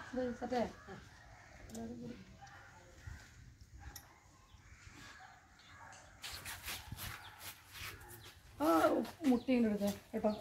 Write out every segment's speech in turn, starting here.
സെറ്റേ ആ മുട്ടിയും എടുത്തേ കേട്ടോ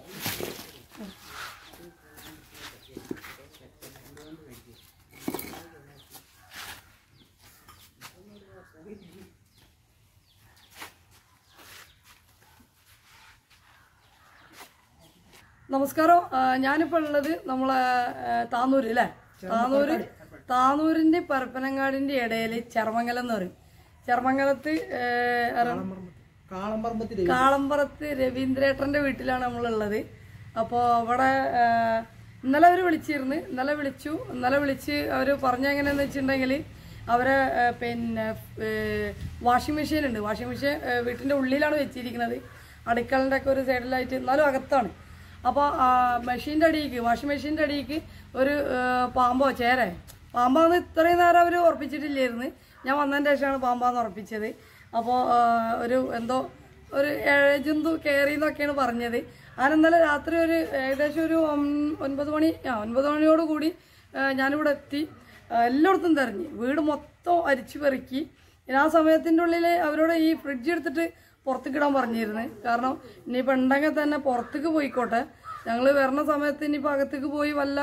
നമസ്കാരം ആ, ഞാനിപ്പോ ഉള്ളത് നമ്മളെ ആ, താന്നൂര് അല്ലേ താന്നൂര് താന്നൂരിന്റെ പരപ്പനങ്ങാടിന്റെ ഇടയിൽ ചെറമംഗലം എന്ന് പറയും ചെറമംഗലത്ത് ഏ, ഇറ- കാളമ്പറമ്പത്തില് കാളമ്പറത്ത് രവീന്ദ്രേട്ടന്റെ വീട്ടിലാണ് നമ്മളുള്ളത് അപ്പോൾ അവിടെ ആ, ഇന്നലെ അവർ വിളിച്ചിരുന്നു ഇന്നലെ വിളിച്ചു ഇന്നലെ വിളിച്ച് അവർ പറഞ്ഞ എങ്ങനെയാന്ന് വെച്ചിട്ടുണ്ടെങ്കിൽ അവരെ ആ, പിന്നെ വാഷിംഗ് മെഷീൻ ഉണ്ട് വാഷിംഗ് മെഷീൻ വീട്ടിൻ്റെ ഉള്ളിലാണ് വെച്ചിരിക്കുന്നത് അടുക്കളൻ്റെ ഒക്കെ ഒരു സൈഡിലായിട്ട് എന്നാലും അകത്താണ് അപ്പോൾ മെഷീൻ്റെ അടിയിക്ക് വാഷിംഗ് മെഷീൻ്റെ അടിയിക്ക് ഒരു ആ, പാമ്പോ ചേര പാമ്പാന്ന് ഇത്രയും നേരം അവർ ഉറപ്പിച്ചിട്ടില്ലായിരുന്നു ഞാൻ വന്നതിന് ശേഷമാണ് പാമ്പാന്ന് ഉറപ്പിച്ചത് അപ്പോൾ ഒരു എന്തോ ഒരു ഏഴജന്തു കയറി എന്നൊക്കെയാണ് പറഞ്ഞത് ഞാൻ ഇന്നലെ രാത്രി ഒരു ഏകദേശം ഒരു ഒം- ഒൻപത് മണി ആ ഒൻപത് മണിയോട് കൂടി ആ, ഞാനിവിടെ എത്തി ആ, എല്ലായിടത്തും തെരഞ്ഞു വീട് മൊത്തം അരിച്ചു പെറുക്കി ആ സമയത്തിൻ്റെ ഉള്ളിൽ അവരോട് ഈ ഫ്രിഡ്ജ് എടുത്തിട്ട് പുറത്തേക്ക് ഇടാൻ പറഞ്ഞിരുന്നു കാരണം ഇനിയിപ്പോൾ ഉണ്ടെങ്കിൽ തന്നെ പുറത്തേക്ക് പോയിക്കോട്ടെ ഞങ്ങൾ വരുന്ന സമയത്ത് ഇനിയിപ്പോൾ അകത്തേക്ക് പോയി വല്ല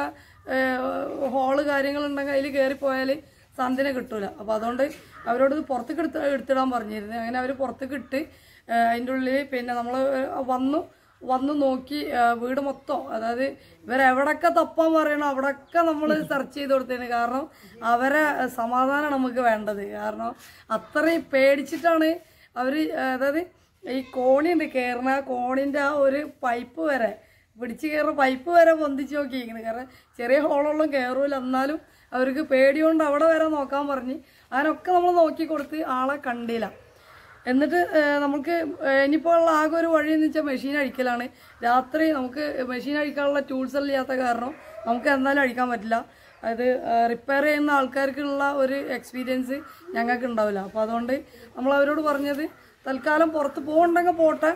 ഹോള് കാര്യങ്ങളുണ്ടെങ്കിൽ അതിൽ കയറിപ്പോയാൽ സാന്ത്വന കിട്ടൂല അപ്പോൾ അതുകൊണ്ട് അവരോട് ഇത് പുറത്തേക്ക് എടുത്ത് എടുത്തിടാൻ പറഞ്ഞിരുന്നു അങ്ങനെ അവർ പുറത്തേക്ക് ഇട്ട് അതിൻ്റെ ഉള്ളിൽ പിന്നെ നമ്മൾ വന്നു വന്ന് നോക്കി ആ, വീട് മൊത്തം അതായത് ഇവരെവിടൊക്കെ തപ്പാൻ പറയണോ അവിടൊക്കെ നമ്മൾ സെർച്ച് ചെയ്ത് കൊടുത്തതിന് കാരണം അവരെ സമാധാനം നമുക്ക് വേണ്ടത് കാരണം അത്രയും പേടിച്ചിട്ടാണ് അവർ അതായത് ഈ കോണിയുണ്ട് കയറുന്ന ആ കോണിൻ്റെ ആ ഒരു പൈപ്പ് വരെ പിടിച്ച് കയറുന്ന പൈപ്പ് വരെ പൊന്തിച്ച് നോക്കിയിരിക്കുന്നത് കാരണം ചെറിയ ഹോളൊന്നും കയറൂല എന്നാലും അവർക്ക് പേടികൊണ്ട് അവിടെ വരെ നോക്കാൻ പറഞ്ഞ് അതിനൊക്കെ നമ്മൾ നോക്കി കൊടുത്ത് ആളെ കണ്ടില്ല എന്നിട്ട് ഏഹ്, നമുക്ക് ഏഹ്, ഇനിയിപ്പോൾ ഉള്ള ആകെ ഒരു വഴി എന്ന് വെച്ചാൽ മെഷീൻ അഴിക്കലാണ് രാത്രി നമുക്ക് മെഷീൻ അഴിക്കാനുള്ള ടൂൾസ് ഇല്ലാത്ത കാരണം നമുക്ക് എന്തായാലും അഴിക്കാൻ പറ്റില്ല അത് റിപ്പയർ ചെയ്യുന്ന ആൾക്കാർക്കുള്ള ഒരു എക്സ്പീരിയൻസ് ഞങ്ങൾക്ക് ഉണ്ടാവില്ല അപ്പോൾ അതുകൊണ്ട് നമ്മൾ അവരോട് പറഞ്ഞത് തൽക്കാലം പുറത്ത് പോകണ്ടെങ്കിൽ പോട്ടെ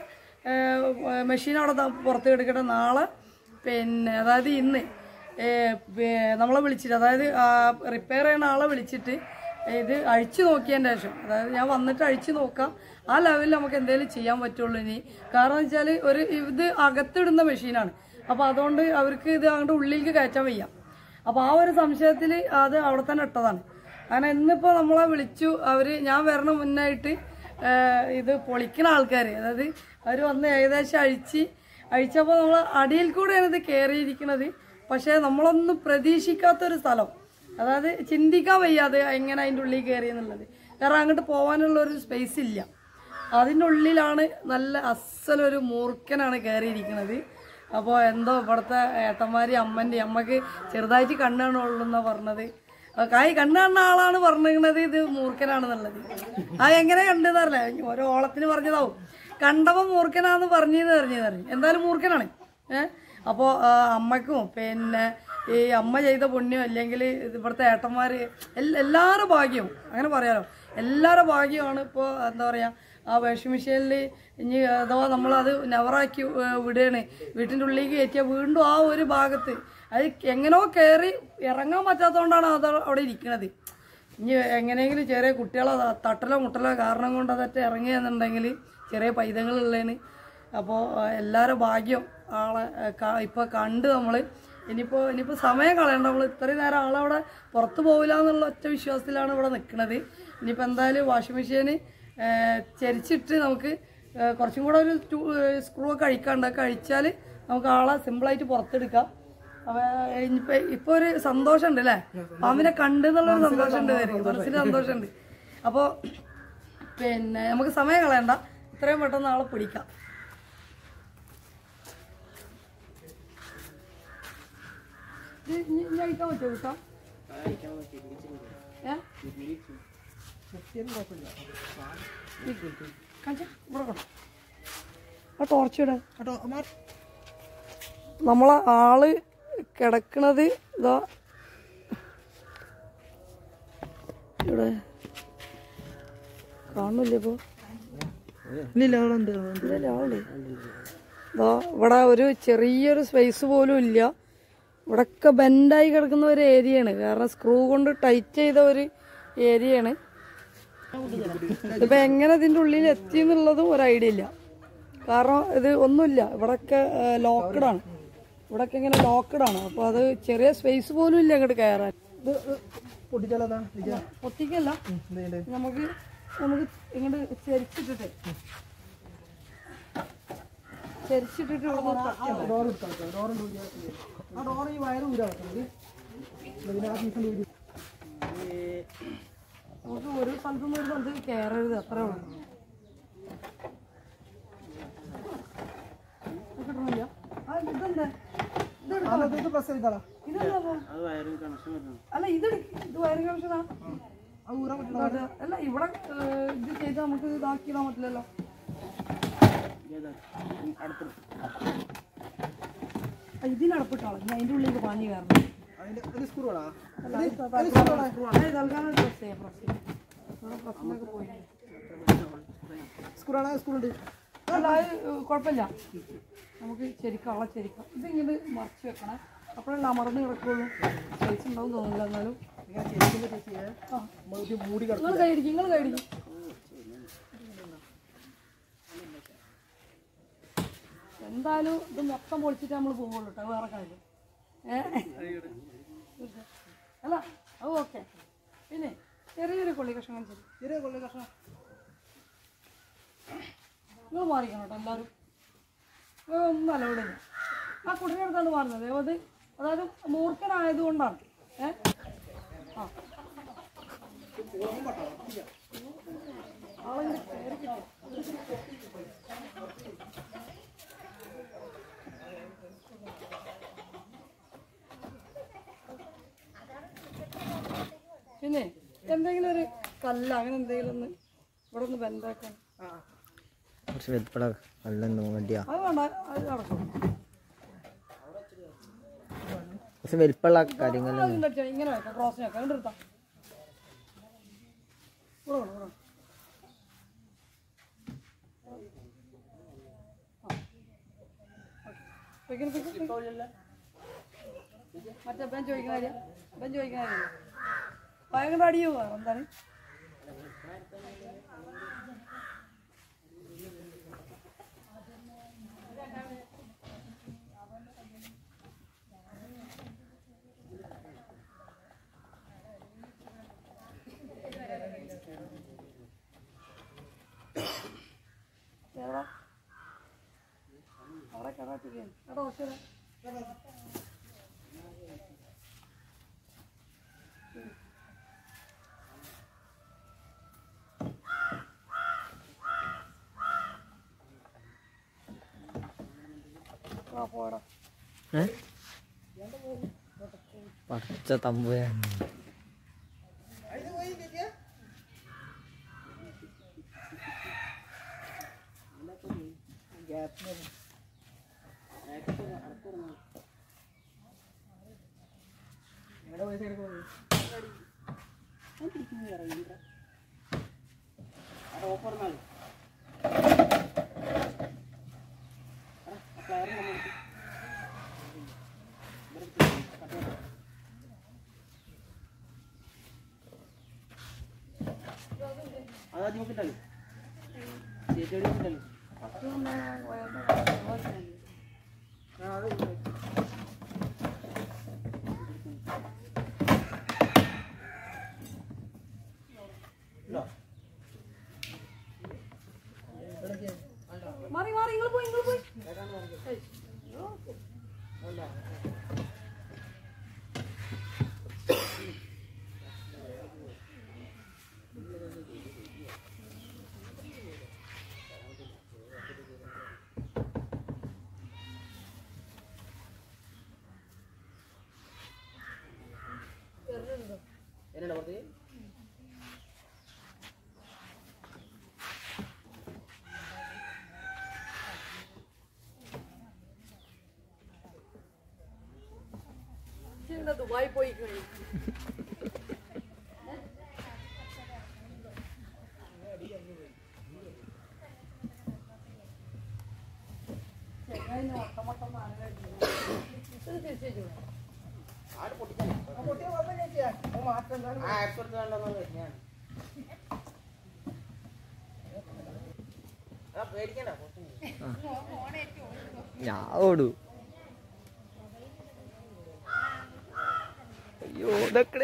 ഏഹ്, മെഷീൻ അവിടെ ത- പുറത്ത് എടുക്കട്ടെ നാളെ പിന്നെ അതായത് ഇന്ന് ഏഹ്, പി- നമ്മളെ വിളിച്ചിട്ട് അതായത് റിപ്പയർ ചെയ്യുന്ന ആളെ വിളിച്ചിട്ട് ഇത് അഴിച്ചു നോക്കിയതിൻ്റെ ശേഷം അതായത് ഞാൻ വന്നിട്ട് അഴിച്ചു നോക്കാം ആ ലെവലിൽ നമുക്ക് എന്തെങ്കിലും ചെയ്യാൻ പറ്റുള്ളൂ ഇനി കാരണം എന്ന് വെച്ചാൽ ഒരു ഇത് അകത്തിടുന്ന മെഷീനാണ് അപ്പോൾ അതുകൊണ്ട് അവർക്ക് ഇത് അങ്ങോട്ട് ഉള്ളിലേക്ക് കയറ്റാൻ വയ്യ അപ്പോൾ ആ ഒരു സംശയത്തിൽ അത് അവിടെ തന്നെ ഇട്ടതാണ് അങ്ങനെ ഇന്നിപ്പോൾ നമ്മളെ വിളിച്ചു അവർ ഞാൻ വരണ മുന്നായിട്ട് ഏഹ്, ഇത് പൊളിക്കുന്ന ആൾക്കാർ അതായത് അവർ വന്ന് ഏകദേശം അഴിച്ച് അഴിച്ചപ്പോൾ നമ്മൾ അടിയിൽ കൂടെയാണ് ഇത് കയറിയിരിക്കുന്നത് പക്ഷേ നമ്മളൊന്നും പ്രതീക്ഷിക്കാത്തൊരു സ്ഥലം അതായത് ചിന്തിക്കാൻ വയ്യാതെ എങ്ങനെ അതിൻ്റെ ഉള്ളിൽ കയറി എന്നുള്ളത് കാരണം അങ്ങോട്ട് പോകാനുള്ള ഒരു സ്പേസ് ഇല്ല അതിൻ്റെ ഉള്ളിലാണ് നല്ല അസലൊരു മൂർഖനാണ് കയറിയിരിക്കുന്നത് അപ്പോൾ എന്തോ ഇവിടുത്തെ ഏട്ടന്മാരി അമ്മൻ്റെ അമ്മക്ക് ചെറുതായിട്ട് കണ്ണ് കാണുള്ളൂ എന്നാ പറഞ്ഞത് ആ കായ് കണ്ണ് കാണുന്ന ആളാണ് പറഞ്ഞിരുന്നത് ഇത് മൂർഖനാണെന്നുള്ളത് അത് എങ്ങനെ കണ്ടെന്നറിയില്ല ഓരോ ഓളത്തിന് പറഞ്ഞതാവും കണ്ടപ്പോൾ മൂർഖനാന്ന് പറഞ്ഞെന്ന് അറിഞ്ഞെന്ന് അറിഞ്ഞു എന്തായാലും മൂർഖനാണ് ഏഹ് അപ്പോൾ അമ്മയ്ക്കും പിന്നെ ഈ അമ്മ ചെയ്ത പുണ്യം അല്ലെങ്കിൽ ഇവിടുത്തെ ഏട്ടന്മാർ എല്ലാവരും ഭാഗ്യവും അങ്ങനെ പറയാലോ എല്ലാവരുടെ ഭാഗ്യമാണ് ഇപ്പോൾ എന്താ പറയുക ആ വാഷിംഗ് മെഷീനിൽ ഇനി അഥവാ നമ്മളത് നെവറാക്കി വിടുകയാണ് വീട്ടിൻ്റെ ഉള്ളിലേക്ക് കയറ്റിയാൽ വീണ്ടും ആ ഒരു ഭാഗത്ത് അത് എങ്ങനെയോ കയറി ഇറങ്ങാൻ പറ്റാത്തതുകൊണ്ടാണ് അത് അവിടെ ഇരിക്കുന്നത് ഇനി എങ്ങനെയെങ്കിലും ചെറിയ കുട്ടികളെ ത- തട്ടലോ മുട്ടലോ കാരണം കൊണ്ട് അതൊക്കെ ഇറങ്ങിയെന്നുണ്ടെങ്കിൽ ചെറിയ പൈതങ്ങളുള്ളതിന് അപ്പോൾ എല്ലാവരും ഭാഗ്യം ആളെ ഇപ്പോൾ കണ്ട് നമ്മൾ ഇനിയിപ്പോൾ ഇനിയിപ്പോൾ സമയം കളയണ്ട നമ്മൾ ഇത്രയും നേരം ആളവിടെ പുറത്ത് പോകില്ല എന്നുള്ള ഒറ്റ വിശ്വാസത്തിലാണ് ഇവിടെ നിൽക്കുന്നത് ഇനിയിപ്പോൾ എന്തായാലും വാഷിംഗ് മെഷീന് ചരിച്ചിട്ട് നമുക്ക് ഏഹ്, കുറച്ചും കൂടെ ഒരു സ്ക്രൂ ഒക്കെ അഴിക്കാണ്ട് ഒക്കെ അഴിച്ചാൽ നമുക്ക് ആളെ സിമ്പിളായിട്ട് പുറത്തെടുക്കാം അപ്പോൾ ഇനിയിപ്പോൾ ഇപ്പോൾ ഒരു സന്തോഷമുണ്ട് അല്ലേ പാമ്പിനെ കണ്ട് എന്നുള്ളൊരു സന്തോഷമുണ്ട് വരും മനസ്സിന് സന്തോഷമുണ്ട് അപ്പോൾ പിന്നെ നമുക്ക് സമയം കളയണ്ട ഇത്രയും പെട്ടെന്ന് ആളെ പിടിക്കാം ഇത് ഇനി- ഇനി അഴിക്കാൻ പറ്റുമോ കുട്ടാ ഏ കാണിച്ചേ, ഇവിടെ കൊണ്ടോ. ആ ടോർച്ച് ഇടാൻ കേട്ടോ അമ്മാർ നമ്മളെ ആള് കിടക്കണത് ഇതാ ഇവിടെ കാണുന്നില്ല ഇപ്പൊ ഇല്ല അവിടെ ഉണ്ട് അവിടെ ഉണ്ട്. ഇല്ല, ആളുണ്ട് ഇതാ ഇവിടെ ഒരു ചെറിയൊരു സ്പേസ് പോലും ഇല്ല ഇവിടൊക്കെ ബെൻഡായി കിടക്കുന്ന ഒരു ഏരിയയാണ് കാരണം സ്ക്രൂ കൊണ്ട് ടൈറ്റ് ചെയ്ത ഒരു ഏരിയയാണ് ഇതിപ്പോ എങ്ങനെ ഇതിന്റെ ഉള്ളിൽ എത്തി എന്നുള്ളതും ഒരു ഐഡിയ ഇല്ല കാരണം ഇത് ഒന്നുമില്ല ഇവിടൊക്കെ ലോക്കഡ് ആണ് ഇവിടൊക്കെ ഇങ്ങനെ ലോക്കഡ് ആണ് അപ്പൊ അത് ചെറിയ സ്പേസ് പോലും ഇല്ല അങ്ങോട്ട് കയറാൻ ഇത് പൊട്ടിച്ചാലതാ ഒത്തിക്കല്ല എന്തെയ്യണ്ടേ നമുക്ക് നമുക്ക് ഇങ്ങോട്ട് ചെരിച്ചിട്ടിട്ട് ചെരിച്ചിട്ടിട്ട് ഇവിടുന്ന് തട്ടിയാൽ ഡോർ എടുക്കാം ഡോർ ആ ഡോർ ഈ വയറ് ഊരാ വെക്കുന്നത് ഇതിന് ആ പീസിൽ ഊരി നമുക്ക് ഒരു സ്ഥലത്തു നിന്ന് ഒരു സ്ഥലത്ത് കയറരുത് അത്രേ ഉള്ളൂ ഇത് കിട്ടണില്ല ആ ഇതെന്താ അത് ഇത് പ്രസ് ചെയ്താളാ ഇതെന്താ അപ്പൊ? അല്ല ഇത് എടുക്ക്. ഇത് വയറിംഗ് കണക്ഷനാ അത് ഊരാൻ പറ്റില്ല അല്ല ഇവിടെ ഏഹ്, ഇത് ചെയ്ത് നമുക്ക് ഇതാക്കിയിടാൻ പറ്റില്ലല്ലോ ആ, ഇതിനടപ്പിട്ടാളോ ഇനി അതിന്റെ ഉള്ളിലേക്ക് പാഞ്ഞു കയറണം അതിന്റെ ഒരു സ്ക്രൂ ആണോ അല്ല, അത് തൽക്കാലം- അത് തൽക്കാലം press ചെയ്യാം, press ചെയ്യാം. ഇവിടെ പ്രശ്നമൊക്കെ പോയി സ്ക്രൂ ആണോ സ്ക്രൂ ഉണ്ട് അല്ല അത് കുഴപ്പമില്ല നമുക്ക് ചെരിക്കാം ചെരിക്കാം ഇതിങ്ങനെ മറച്ച് വെക്കണം അപ്പോഴല്ല അമർന്ന് കിടക്കുള്ളൂ സ്പേസ് ഉണ്ടാവും തോന്നില്ല എന്നാലും ഇങ്ങനെ ചെരിക്കുന്ന ചേച്ചിയെ ആ നമ്മൾ ഇത് മൂടി കിടക്കും നിങ്ങൾ കൈയടിക്കും നിങ്ങൾ കൈയടിക്കും എന്തായാലും ഇത് മൊത്തം പൊളിച്ചിട്ട് നമ്മൾ പോകുള്ളൂ കേട്ടോ വേറെ കാര്യം ഏ അല്ല അത് ഓക്കെ പിന്നെ ചെറിയൊരു കൊള്ളി കഷ്ണം ശരി ചെറിയ കൊള്ളി കഷ്ണം നിങ്ങൾ മാറിക്കണം കേട്ടോ എല്ലാവരും നിങ്ങൾ ഒന്നും അലൗഡ് ഇല്ല ആ കുട്ടിയുടെ അടുത്താണ് മാറുന്നത് അത് അതായത് മൂർഖനായതുകൊണ്ടാണ് ഏ ആ ആളിങ്ങനെ കയറി കിട്ടി. പിന്നെ എന്തെങ്കിലും ഒരു കല്ല് അങ്ങനെ എന്തെങ്കിലും ഒന്ന് ഇവിടെ ഒന്ന് ബന്ധാക്കാൻ ആ കുറച്ച് വെൽപ്പട കല്ലെന്ന് വേണ്ടിയാ അത് വേണ്ട അത് നടക്കും കുറച്ച് വെൽപ്പുള്ള കാര്യങ്ങൾ അത് എന്താ വെച്ചാ ഇങ്ങനെ വെക്കാം ക്രോസിന് വെക്കാം എന്നിട്ട് എടുത്താം ഇവിടെ വേണം, ഇവിടെ വേണം. ആ. ഓക്കേ. വെക്ക്, വെക്ക്, വെക്ക്. മറ്റേ ബെൻ ചോദിക്കുന്ന കാര്യം ബെൻ ചോദിക്കുന്ന കാര്യം ഭയങ്കര അടിയോ എന്താണ് എവിടെ അവിടെ കടാട്ടിരിക്കുകയാണ് എടാ ഓക്കെ ആ പോടാ ഏ പച്ച തമ്പുരാൻ എവിടെ പൈസ എടുക്കുന്നത് അത് വന്നാ വയറിന്റെ ആവശ്യമില്ല. ആ അത് ഇല്ല മാറി മാറി നിങ്ങൾ പോയി നിങ്ങൾ പോയി ഏയ്. എന്നടാ പുറത്ത് ഇച്ചിരി ദുബായി പോയി കഴിഞ്ഞു ചെങ്ങായിന് വട്ടം വട്ടം നാല് ഇത് തിരിച്ചു വെച്ചു മാറ്റം എന്തായാലും ഞാൻ ഓടൂ അയ്യോ ഇതൊക്കെ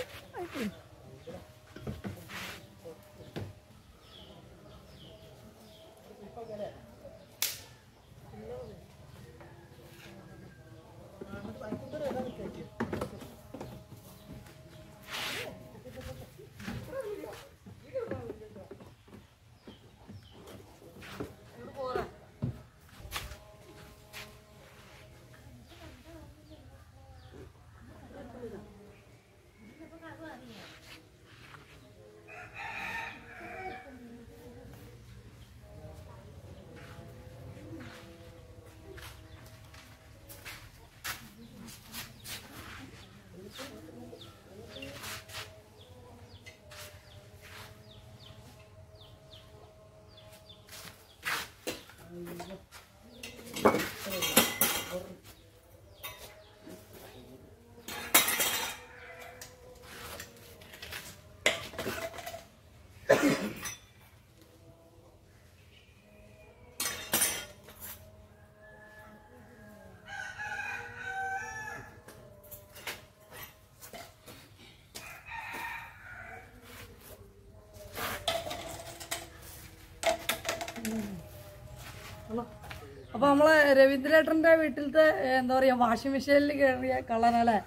അപ്പൊ നമ്മളെ രവീന്ദ്രേട്ടന്റെ വീട്ടിലത്തെ ഏ, എന്താ പറയാ വാഷിംഗ് മെഷീനിൽ കയറിയ കള്ളനല്ലേ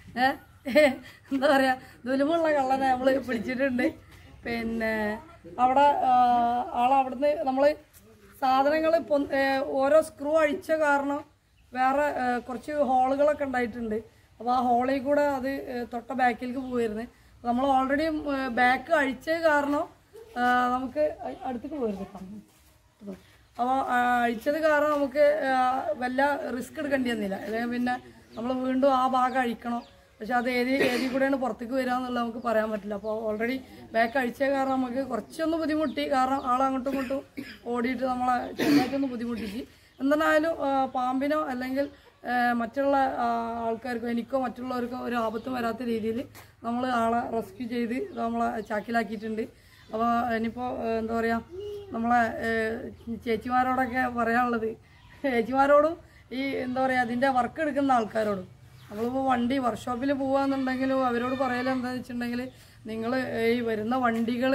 ഏഹ് എന്താ പറയാ ദുലുമുള്ള കള്ളനെ നമ്മള് പിടിച്ചിട്ടുണ്ട് പിന്നെ അവിടെ ആ, ആളവിടുന്ന് നമ്മള് സാധനങ്ങൾ ഓരോ സ്ക്രൂ അഴിച്ച കാരണം വേറെ ഏ, കുറച്ച് ഹോളുകളൊക്കെ ഉണ്ടായിട്ടുണ്ട് അപ്പോൾ ആ ഹോളിൽ കൂടെ അത് ഏ, തൊട്ട ബാക്കിലേക്ക് പോയിരുന്നു നമ്മൾ ഓൾറെഡി ബാക്ക് അഴിച്ചത് കാരണം ആ, നമുക്ക് അ- അടുത്തേക്ക് പോയിരുന്നു അപ്പോൾ അഴിച്ചത് കാരണം നമുക്ക് ആ, വല്ല റിസ്ക് എടുക്കേണ്ടി വന്നില്ല അല്ലെങ്കിൽ പിന്നെ നമ്മൾ വീണ്ടും ആ ഭാഗം അഴിക്കണം പക്ഷെ അത് ഏത് ഏതി കൂടെയാണ് പുറത്തേക്ക് വരിക എന്നുള്ളത് നമുക്ക് പറയാൻ പറ്റില്ല അപ്പോൾ ഓൾറെഡി ബാക്ക് അഴിച്ച കാരണം നമുക്ക് കുറച്ചൊന്ന് ബുദ്ധിമുട്ടി കാരണം ആളങ്ങോട്ടും ഇങ്ങോട്ടും ഓടിയിട്ട് നമ്മളെ ചെറുതായിട്ടൊന്ന് ബുദ്ധിമുട്ടിച്ച് എന്തായാലും ആ, പാമ്പിനോ അല്ലെങ്കിൽ ആ, മറ്റുള്ള ആ, ആൾക്കാർക്കോ എനിക്കോ മറ്റുള്ളവർക്കോ ഒരു ആപത്തും വരാത്ത രീതിയിൽ നമ്മൾ ആളെ റെസ്ക്യൂ ചെയ്ത് നമ്മളെ ചാക്കിലാക്കിയിട്ടുണ്ട് അപ്പോൾ ഇനിയിപ്പോൾ എന്താ പറയുക നമ്മളെ ഏഹ്, ചേച്ചിമാരോടൊക്കെ പറയാനുള്ളത് ചേച്ചിമാരോടും ഈ എന്താ പറയുക അതിൻ്റെ വർക്ക് എടുക്കുന്ന ആൾക്കാരോടും നമ്മളിപ്പോൾ വണ്ടി വർക്ക്ഷോപ്പിൽ പോകാന്നുണ്ടെങ്കിലും അവരോട് പറയല് എന്താണെന്ന് വെച്ചിട്ടുണ്ടെങ്കിൽ നിങ്ങൾ ഈ വരുന്ന വണ്ടികൾ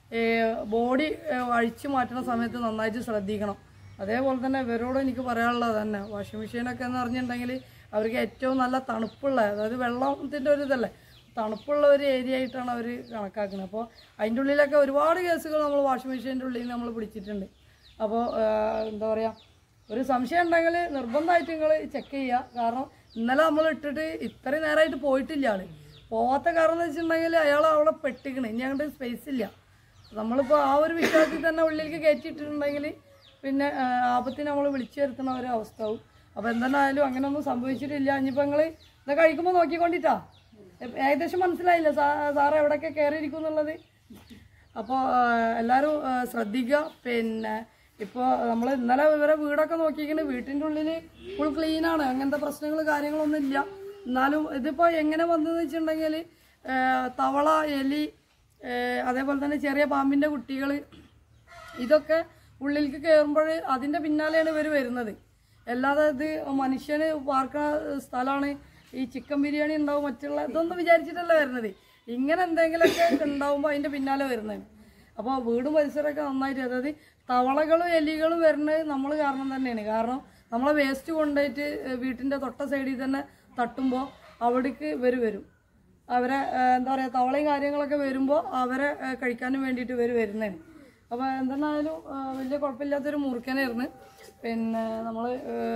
ബോഡി അഴിച്ചു മാറ്റുന്ന സമയത്ത് നന്നായിട്ട് ശ്രദ്ധിക്കണം അതേപോലെ തന്നെ ഇവരോട് എനിക്ക് പറയാനുള്ളത് തന്നെ വാഷിംഗ് മെഷീനൊക്കെ എന്ന് പറഞ്ഞിട്ടുണ്ടെങ്കിൽ അവർക്ക് ഏറ്റവും നല്ല തണുപ്പുള്ള അതായത് വെള്ളത്തിൻ്റെ ഒരു ഇതല്ലേ തണുപ്പുള്ള ഒരു ഏരിയ ആയിട്ടാണ് അവർ കണക്കാക്കുന്നത് അപ്പോൾ അതിൻ്റെ ഉള്ളിലൊക്കെ ഒരുപാട് കേസുകൾ നമ്മൾ വാഷിംഗ് മെഷീൻ്റെ ഉള്ളിൽ നമ്മൾ പിടിച്ചിട്ടുണ്ട് അപ്പോൾ എന്താ പറയുക ഒരു സംശയം ഉണ്ടെങ്കിൽ നിർബന്ധമായിട്ട് നിങ്ങൾ ചെക്ക് ചെയ്യുക കാരണം ഇന്നലെ നമ്മൾ ഇട്ടിട്ട് ഇത്രയും നേരമായിട്ട് പോയിട്ടില്ല ആള് പോവാത്ത കാരണം എന്ന് വെച്ചിട്ടുണ്ടെങ്കിൽ അയാൾ അവിടെ പെട്ടിക്കണ് ഇനി അങ്ങോട്ട് സ്പേസ് ഇല്ല നമ്മളിപ്പോൾ ആ ഒരു വിശ്വാസത്തിൽ തന്നെ ഉള്ളിലേക്ക് കയറ്റിയിട്ടുണ്ടെങ്കിൽ പിന്നെ ആ, ആപത്തിന് നമ്മൾ വിളിച്ചു വരുത്തുന്ന ഒരു അവസ്ഥ ആവും അപ്പോൾ എന്തായാലും അങ്ങനെയൊന്നും സംഭവിച്ചിട്ടില്ല ഇനിയിപ്പോൾ നിങ്ങൾ ഇത് കഴിക്കുമ്പോൾ നോക്കിക്കൊണ്ടിട്ടാ ഏ- ഏകദേശം മനസ്സിലായില്ല സാ സാറ് എവിടെയൊക്കെ കയറിയിരിക്കും എന്നുള്ളത് അപ്പോൾ എല്ലാവരും ആ, ശ്രദ്ധിക്കുക പിന്നെ ഇപ്പോൾ നമ്മൾ ഇന്നലെ ഇവരെ വീടൊക്കെ നോക്കിയിരിക്കുന്നത് വീട്ടിൻ്റെ ഉള്ളിൽ ഫുൾ ക്ലീനാണ് അങ്ങനത്തെ പ്രശ്നങ്ങൾ കാര്യങ്ങളൊന്നും ഇല്ല എന്നാലും ഇതിപ്പോൾ എങ്ങനെ വന്നതെന്ന് വെച്ചിട്ടുണ്ടെങ്കിൽ തവള എലി ഏ, അതേപോലെ തന്നെ ചെറിയ പാമ്പിൻ്റെ കുട്ടികൾ ഇതൊക്കെ ഉള്ളിലേക്ക് കയറുമ്പോൾ അതിൻ്റെ പിന്നാലെയാണ് ഇവർ വരുന്നത് അല്ലാതെ ഇത് മനുഷ്യന് പാർക്കുന്ന സ്ഥലമാണ് ഈ ചിക്കൻ ബിരിയാണി ഉണ്ടാവും മറ്റുള്ള ഇതൊന്നും വിചാരിച്ചിട്ടല്ല വരുന്നത് ഇങ്ങനെ എന്തെങ്കിലുമൊക്കെ ഉണ്ടാവുമ്പോൾ അതിൻ്റെ പിന്നാലെ വരുന്നത് അപ്പോൾ വീടും പരിസരമൊക്കെ നന്നായിട്ട് അതായത് തവളകളും എലികളും വരുന്നത് നമ്മൾ കാരണം തന്നെയാണ് കാരണം നമ്മളെ വേസ്റ്റ് കൊണ്ടുപോയിട്ട് വീട്ടിൻ്റെ തൊട്ട സൈഡിൽ തന്നെ തട്ടുമ്പോൾ അവിടേക്ക് ഇവർ വരും അവരെ ആ, എന്താ പറയുക തവളയും കാര്യങ്ങളൊക്കെ വരുമ്പോൾ അവരെ ആ, കഴിക്കാനും വേണ്ടിയിട്ട് ഇവർ വരുന്നതാണ് അപ്പോൾ എന്തെന്നായാലും ആ, വലിയ കുഴപ്പമില്ലാത്തൊരു മുറുക്കനായിരുന്നു പിന്നെ നമ്മൾ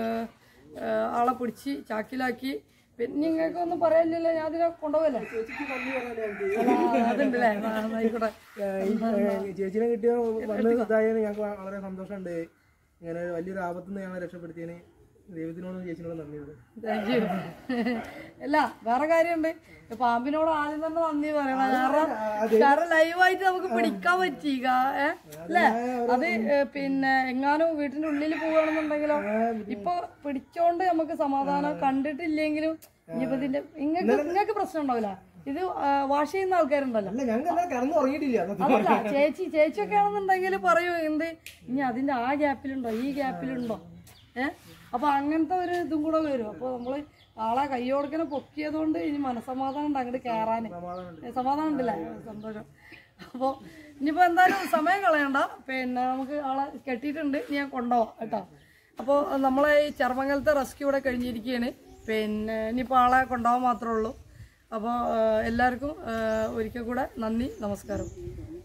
ആളെ പിടിച്ച് ചാക്കിലാക്കി പിന്നെ നിങ്ങൾക്ക് ഒന്നും പറയാനില്ലല്ലോ ഞാൻ അതിനെ കൊണ്ടുപോകല്ലേ ചേച്ചിക്ക് നന്ദി പറയാനുണ്ട് അല്ല, അതുണ്ടല്ലേ ആ, ആയിക്കോട്ടെ ചേച്ചിനെ കിട്ടിയ വന്ന് ഇതായതിന് ഞങ്ങൾക്ക് വളരെ സന്തോഷമുണ്ട് ഇങ്ങനെ വലിയൊരു ആപത്തിൽ നിന്ന് ഞങ്ങളെ രക്ഷപ്പെടുത്തിയതിന് ദൈവത്തിനോടും ചേച്ചിനോടും നന്ദിയുണ്ട് താങ്ക് യു അല്ല വേറെ കാര്യമുണ്ട് പാമ്പിനോട് ആദ്യം തന്നെ നന്ദി പറയണം കാരണം കാരണം ലൈവായിട്ട് നമുക്ക് പിടിക്കാൻ പറ്റി കാ- ഏ? അല്ലേ അത് ഏ, പിന്നെ എങ്ങാനും വീട്ടിന്റെ ഉള്ളിൽ പോവുകയാണെന്നുണ്ടെങ്കിലോ ഇപ്പൊ പിടിച്ചോണ്ട് നമുക്ക് സമാധാനം കണ്ടിട്ടില്ലെങ്കിലും ഇനിയിപ്പോ ഇതിന്റെ ഇങ്ങക്ക് ഇങ്ങക്ക് പ്രശ്നം ഉണ്ടാവില്ല ഇത് വാഷ് ചെയ്യുന്ന ആൾക്കാരുണ്ടല്ലോ അല്ല ഞങ്ങൾക്ക് എന്നാ കിടന്ന് ഉറങ്ങിയിട്ടില്ല അതല്ല ചേച്ചി ചേച്ചിയൊക്കെ ആണെന്നുണ്ടെങ്കിൽ പറയൂ എന്ത് ഇനി അതിന്റെ ആ ഗ്യാപ്പിലുണ്ടോ ഈ ഗ്യാപ്പിലുണ്ടോ ഏ അപ്പൊ അങ്ങനത്തെ ഒരു ഇതും കൂടെ വരും അപ്പൊ നമ്മള് ആളെ കയ്യോടക്കനെ പൊക്കിയതുകൊണ്ട് ഇനി മനസമാധാനം ഉണ്ട് അങ്ങോട്ട് കയറാന് ഏ, സമാധാനം ഉണ്ടല്ലേ സന്തോഷം അപ്പോൾ ഇനിയിപ്പോൾ എന്തായാലും സമയം കളയണ്ട പിന്നെ നമുക്ക് ആളെ കെട്ടിയിട്ടുണ്ട് ഇനി ഞാൻ കൊണ്ടുപോവാം കേട്ടോ അപ്പോൾ നമ്മളെ ഈ ചെറുമംഗലത്തെ റെസ്ക്യൂ ഇവിടെ കഴിഞ്ഞിരിക്കുകയാണ് പിന്നെ ഇനിയിപ്പോൾ ആളെ കൊണ്ടുപോകാൻ മാത്രമേ ഉള്ളൂ അപ്പോൾ എല്ലാവർക്കും ഏഹ്, ഒരിക്കൽ കൂടെ നന്ദി നമസ്കാരം